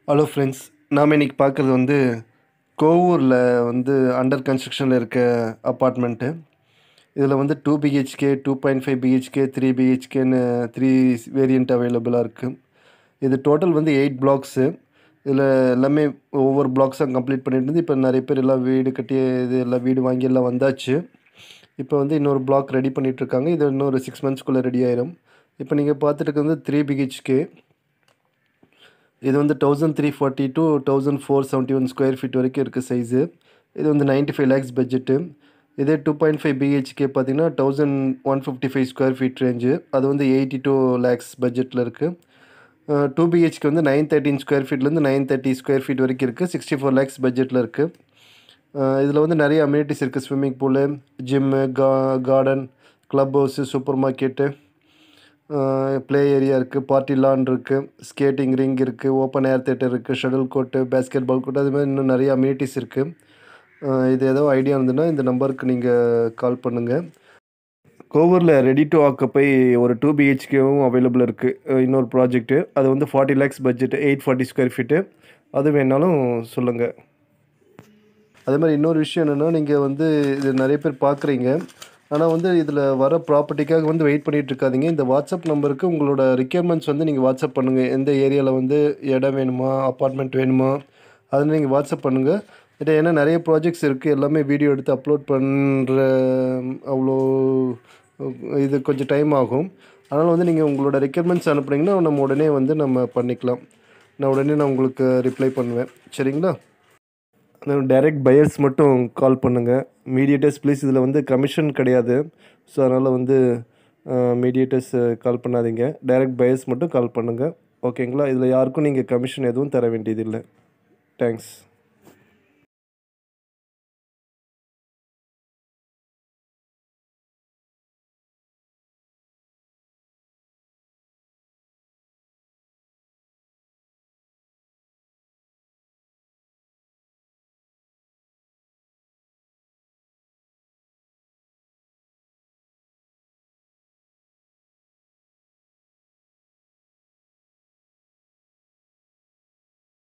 hello friends நாம் இன்னைக்கு பார்க்குறது வந்து கோவூரில் வந்து அண்டர் கன்ஸ்ட்ரக்ஷனில் இருக்க அப்பார்ட்மெண்ட்டு இதில் வந்து two BHK two point five BHK three பிஹெச்கேன்னு த்ரீ வேரியண்ட் அவைலபிளாக இருக்குது இது டோட்டல் வந்து எயிட் பிளாக்ஸு இதில் எல்லாமே ஒவ்வொரு பிளாக்ஸாக கம்ப்ளீட் பண்ணிட்டு இருந்து இப்போ நிறைய பேர் எல்லாம் வீடு கட்டி இது எல்லாம் வீடு வாங்கி எல்லாம் வந்தாச்சு இப்போ வந்து இன்னொரு பிளாக் ரெடி பண்ணிகிட்ருக்காங்க இது இன்னொரு சிக்ஸ் மந்த்ஸ்க்குள்ளே ரெடி ஆயிரும் இப்போ நீங்கள் பார்த்துட்டு இருக்கிறது வந்து த்ரீ பிஹெச்கே இது வந்து thousand three forty two thousand four seventy one square feet வரைக்கும் இருக்குது சைஸு இது வந்து நைன்ட்டி ஃபைவ் லேக்ஸ் பட்ஜெட்டு இதே டூ பாயிண்ட் ஃபைவ் பிஹெச்கே பார்த்தீங்கன்னா thousand one fifty five square feet range அது வந்து எயிட்டி டூ லேக்ஸ் பட்ஜெட்டில் இருக்குது டூ பிஹெச்கே வந்து நைன் தேர்ட்டின் ஸ்கொயர் ஃபீட்லேருந்து நைன் தேர்ட்டி ஸ்கொயர் ஃபீட் வரைக்கும் இருக்குது சிக்ஸ்டி ஃபோர் லேக்ஸ் பட்ஜெட்டில் இருக்குது இதில் வந்து நிறைய அம்யூனிட்டிஸ் இருக்குது ஸ்விம்மிங் பூலு ஜிம்மு கா garden club house supermarket play area இருக்குது பார்ட்டி லான் இருக்குது ஸ்கேட்டிங் ரிங் இருக்குது ஓப்பன் ஏர் தேட்டர் இருக்குது shuttle court basketball court அது மாதிரி இன்னும் நிறைய அம்யூனிட்டிஸ் இருக்குது இது ஏதோ ஐடியா இருந்ததுன்னா இந்த நம்பருக்கு நீங்கள் கால் பண்ணுங்கள் கோவூரில் ரெடி டு ஆக்கப்பை ஒரு டூ பிஹெச்கேவும் அவைலபிள் இருக்குது இன்னொரு ப்ராஜெக்ட்டு அது வந்து forty lakhs budget eight forty square feet அது வேணாலும் சொல்லுங்கள் அதே மாதிரி இன்னொரு விஷயம் என்னென்னா நீங்கள் வந்து இது நிறைய பேர் பார்க்குறீங்க ஆனால் வந்து இதில் வர ப்ராப்பர்ட்டிக்காக வந்து வெயிட் பண்ணிகிட்டு இருக்காதீங்க இந்த வாட்ஸ்அப் நம்பருக்கு உங்களோட ரிக்யர்மெண்ட்ஸ் வந்து நீங்கள் வாட்ஸ்அப் பண்ணுங்கள் எந்த ஏரியாவில் வந்து இடம் வேணுமா அப்பார்ட்மெண்ட் வேணுமா அதில் நீங்கள் வாட்ஸ்அப் பண்ணுங்கள் இது ஏன்னா நிறைய ப்ராஜெக்ட்ஸ் இருக்குது எல்லாமே வீடியோ எடுத்து அப்லோட் பண்ணுற அவ்வளோ இது கொஞ்சம் டைம் ஆகும் அதனால் வந்து நீங்கள் உங்களோட ரெக்யர்மெண்ட்ஸ் அனுப்புனீங்கன்னா நம்ம உடனே வந்து நம்ம பண்ணிக்கலாம் நான் உடனே நான் உங்களுக்கு ரிப்ளை பண்ணுவேன் சரிங்களா டைரக்ட் பையர்ஸ் மட்டும் கால் பண்ணுங்கள் மீடியேட்டர்ஸ் ப்ளீஸ் இதில் வந்து கமிஷன் கிடையாது ஸோ அதனால் வந்து மீடியேட்டர்ஸ் கால் பண்ணாதீங்க டைரக்ட் பையர்ஸ் மட்டும் கால் பண்ணுங்கள் ஓகேங்களா இதில் யாருக்கும் நீங்கள் கமிஷன் எதுவும் தர வேண்டியதில்லை தேங்க்ஸ்